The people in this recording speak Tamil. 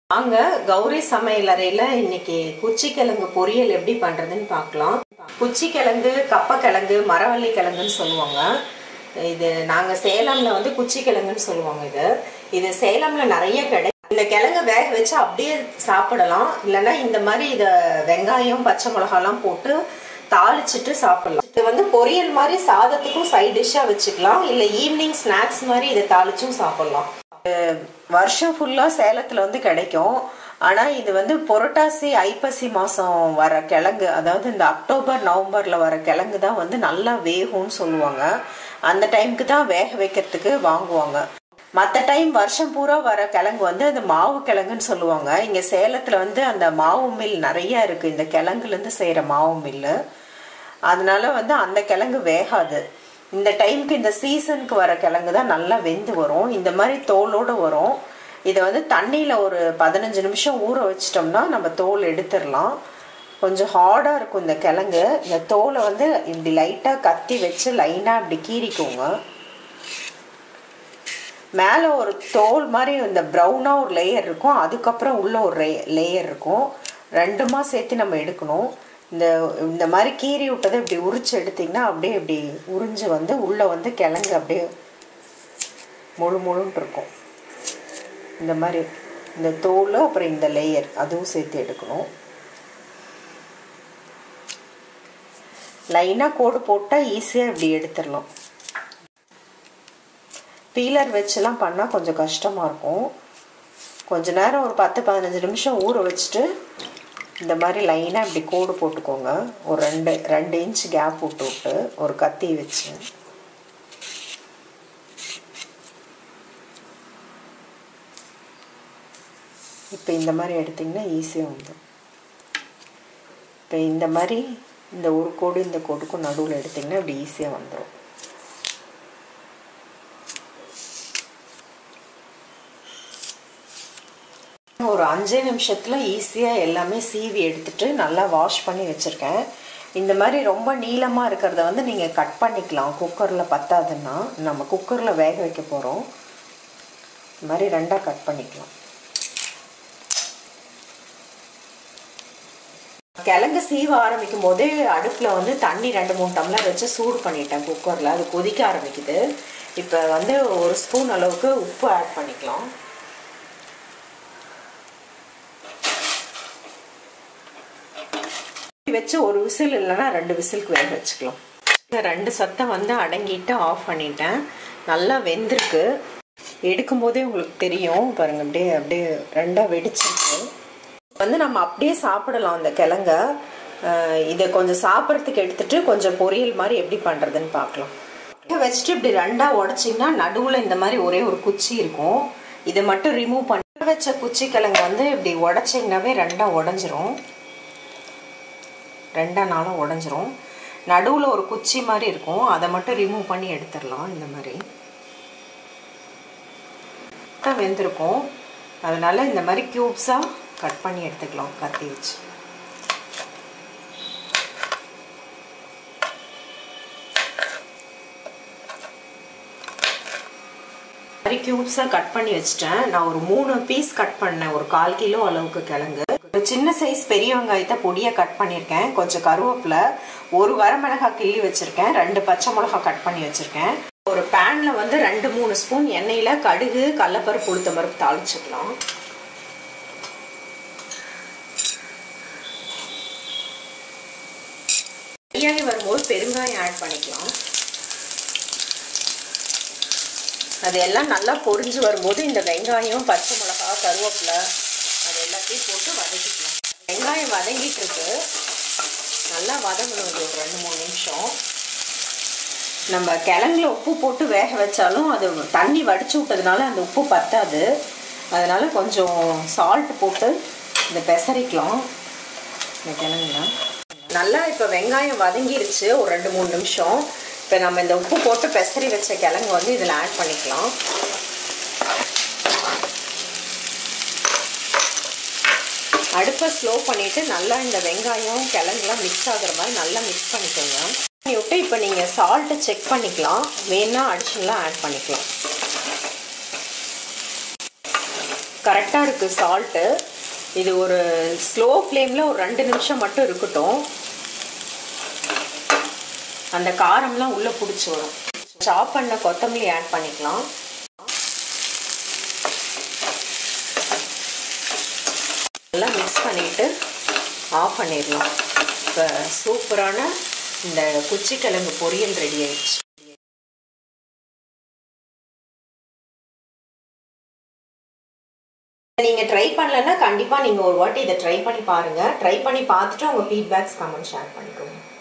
வாங்க கௌரி சமையலறையில் இன்னைக்கு குச்சிக்கிழங்கு பொரியல் எப்படி பண்ணுறதுன்னு பார்க்கலாம் குச்சிக்கிழங்கு கப்பக்கிழங்கு மரவள்ளி கிழங்குன்னு சொல்லுவாங்க இது நாங்கள் சேலமில் வந்து குச்சிக்கிழங்குன்னு சொல்லுவாங்க இது இது சேலமில் நிறைய கிடைக்கும் இந்த கிழங்கு வேக வச்சு அப்படியே சாப்பிடலாம் இல்லைன்னா இந்த மாதிரி இதை வெங்காயம் பச்சை மிளகாலாம் போட்டு தாளிச்சிட்டு சாப்பிடலாம் இது வந்து பொரியல் மாதிரி சாதத்துக்கும் சைட் டிஷ்ஷாக வச்சுக்கலாம் இல்லை ஈவினிங் ஸ்நாக்ஸ் மாதிரி இதை தாளிச்சும் சாப்பிடலாம் வருஷம் ஃபுல்லாக சேலத்தில் வந்து கிடைக்கும் ஆனால் இது வந்து புரட்டாசி ஐப்பசி மாதம் வர கிழங்கு அதாவது இந்த அக்டோபர் நவம்பரில் வர கிழங்கு தான் வந்து நல்லா வேகும்னு சொல்லுவாங்க அந்த டைமுக்கு தான் வேக வைக்கிறதுக்கு வாங்குவாங்க மற்ற டைம் வருஷம் பூரா வர கிழங்கு வந்து அந்த மாவு கிழங்குன்னு சொல்லுவாங்க இங்கே சேலத்தில் வந்து அந்த மாவு மில் நிறைய இருக்குது இந்த கிழங்குலேருந்து செய்கிற மாவு மில்லு அதனால வந்து அந்த கிழங்கு வேகாது இந்த டைமுக்கு இந்த சீசனுக்கு வர கிழங்கு தான் நல்லா வெந்து வரும் இந்த மாதிரி தோலோடு வரும் இதை வந்து தண்ணியில் ஒரு பதினஞ்சு நிமிஷம் ஊற வச்சிட்டோம்னா நம்ம தோல் எடுத்துடலாம் கொஞ்சம் ஹார்டாக இருக்கும் இந்த கிழங்கு இந்த தோலை வந்து இப்படி லைட்டாக கத்தி வச்சு லைனாக இப்படி கீறிக்கோங்க மேலே ஒரு தோல் மாதிரி இந்த ப்ரௌனாக ஒரு லேயர் இருக்கும் அதுக்கப்புறம் உள்ள ஒரு லேயர் இருக்கும் ரெண்டுமா சேர்த்து நம்ம எடுக்கணும் இந்த இந்த மாதிரி கீறி விட்டதை இப்படி உரிச்சு எடுத்திங்கன்னா அப்படியே இப்படி உறிஞ்சு வந்து உள்ளே வந்து கிழங்கு அப்படியே முழு முழுன்ட்டு இருக்கும் இந்த மாதிரி இந்த தோல் அப்புறம் இந்த லேயர் அதுவும் சேர்த்து எடுக்கணும் லைனாக கோடு போட்டால் ஈஸியாக இப்படி எடுத்துடலாம் பீலர் வச்சுலாம் பண்ணால் கொஞ்சம் கஷ்டமாக இருக்கும் கொஞ்ச நேரம் ஒரு பத்து பதினஞ்சு நிமிஷம் ஊற வச்சுட்டு இந்த மாதிரி லைனாக இப்படி கோடு போட்டுக்கோங்க ஒரு ரெண்டு ரெண்டு இன்ச் கேப் விட்டு விட்டு ஒரு கத்தி வச்சு இப்போ இந்த மாதிரி எடுத்திங்கன்னா ஈஸியாக வந்துடும் இப்போ இந்த மாதிரி இந்த ஒரு கோடு இந்த கோடுக்கும் நடுவில் எடுத்திங்கன்னா இப்படி ஈஸியாக வந்துடும் ஒரு அஞ்சே நிமிஷத்தில் ஈஸியாக எல்லாமே சீவி எடுத்துட்டு நல்லா வாஷ் பண்ணி வச்சுருக்கேன் இந்த மாதிரி ரொம்ப நீளமாக இருக்கிறத வந்து நீங்கள் கட் பண்ணிக்கலாம் குக்கரில் பத்தாதுன்னா நம்ம குக்கரில் வேக வைக்க போகிறோம் இந்த மாதிரி ரெண்டாக கட் பண்ணிக்கலாம் கிழங்கு சீவ ஆரம்பிக்கும் போதே அடுப்பில் வந்து தண்ணி ரெண்டு மூணு டம்ளர் வச்சு சூடு பண்ணிட்டேன் குக்கரில் அது கொதிக்க ஆரம்பிக்குது இப்போ வந்து ஒரு ஸ்பூன் அளவுக்கு உப்பு ஆட் பண்ணிக்கலாம் வச்சு ஒரு விசில் இல்லைன்னா ரெண்டு விசிலுக்கு வேக வச்சுக்கலாம் இந்த ரெண்டு சத்தம் வந்து அடங்கிட்டு ஆஃப் பண்ணிட்டேன் நல்லா வெந்திருக்கு எடுக்கும் போதே உங்களுக்கு தெரியும் பாருங்க அப்படியே அப்படியே ரெண்டாக வெடிச்சிருக்கு வந்து நம்ம அப்படியே சாப்பிடலாம் அந்த கிழங்க இதை கொஞ்சம் சாப்பிட்றதுக்கு எடுத்துட்டு கொஞ்சம் பொரியல் மாதிரி எப்படி பண்ணுறதுன்னு பார்க்கலாம் வச்சுட்டு இப்படி ரெண்டாக உடச்சிங்கன்னா நடுவில் இந்த மாதிரி ஒரே ஒரு குச்சி இருக்கும் இதை மட்டும் ரிமூவ் பண்ணி வச்ச குச்சி கிழங்கு வந்து இப்படி உடச்சிங்கனாவே ரெண்டாக உடஞ்சிரும் ரெண்டா நாளும் உடஞ்சிரும் நடுவில் ஒரு குச்சி மாதிரி இருக்கும் அதை மட்டும் ரிமூவ் பண்ணி எடுத்துடலாம் இந்த மாதிரி தான் வெந்திருக்கும் அதனால இந்த மாதிரி க்யூப்ஸாக கட் பண்ணி எடுத்துக்கலாம் கத்தி வச்சு மாதிரி க்யூப்ஸாக கட் பண்ணி வச்சுட்டேன் நான் ஒரு மூணு பீஸ் கட் பண்ணேன் ஒரு கால் கிலோ அளவுக்கு கிழங்கு ஒரு சின்ன சைஸ் பெரிய வெங்காயத்தை பொடியாக கட் பண்ணியிருக்கேன் கொஞ்சம் கருவேப்பிலை ஒரு வரமிளகாய் கிள்ளி வச்சுருக்கேன் ரெண்டு பச்சை மிளகாய் கட் பண்ணி வச்சுருக்கேன் ஒரு பேனில் வந்து ரெண்டு மூணு ஸ்பூன் எண்ணெயில் கடுகு கடலப்பருப்பு உளுத்த பருப்பு தாளிச்சுக்கலாம் பிரியாணி வரும்போது பெருங்காயம் ஆட் பண்ணிக்கலாம் அது எல்லாம் நல்லா பொரிஞ்சு வரும்போது இந்த வெங்காயம் பச்சை மிளகா கருவேப்பிலை அது எல்லாத்தையும் போட்டு வதக்கிக்கலாம் வெங்காயம் வதங்கிட்டு இருக்கு நல்லா வதங்கணும் இது ஒரு ரெண்டு மூணு நிமிஷம் நம்ம கிழங்குல உப்பு போட்டு வேக வச்சாலும் அது தண்ணி வடிச்சு விட்டதுனால அந்த உப்பு பத்தாது அதனால கொஞ்சம் சால்ட் போட்டு இதை பெசரிக்கலாம் இந்த கிழங்குல நல்லா இப்போ வெங்காயம் வதங்கிருச்சு ஒரு ரெண்டு மூணு நிமிஷம் இப்போ நம்ம இந்த உப்பு போட்டு பெசரி வச்ச கிழங்கு வந்து இதில் ஆட் பண்ணிக்கலாம் அடுப்பை ஸ்லோ பண்ணிவிட்டு நல்லா இந்த வெங்காயம் கிழங்குலாம் மிக்ஸ் ஆகுற மாதிரி நல்லா மிக்ஸ் பண்ணிக்கோங்க பண்ணி விட்டு இப்போ நீங்கள் சால்ட்டு செக் பண்ணிக்கலாம் வேணா அடிஷனலாக ஆட் பண்ணிக்கலாம் கரெக்டாக இருக்குது சால்ட்டு இது ஒரு ஸ்லோ ஃப்ளேமில் ஒரு ரெண்டு நிமிஷம் மட்டும் இருக்கட்டும் அந்த காரம்லாம் உள்ளே பிடிச்சி வரும் சாப் பண்ண கொத்தமல்லி ஆட் பண்ணிக்கலாம் நல்லா மிக்ஸ் பண்ணிவிட்டு ஆஃப் பண்ணிடலாம் இப்போ சூப்பரான இந்த குச்சிக்கிழங்கு பொரியல் ரெடி ஆயிடுச்சு நீங்கள் ட்ரை பண்ணலன்னா கண்டிப்பாக நீங்கள் ஒரு வாட்டி இதை ட்ரை பண்ணி பாருங்கள் ட்ரை பண்ணி பார்த்துட்டு உங்கள் ஃபீட்பேக்ஸ் கமெண்ட் ஷேர் பண்ணிக்கோங்க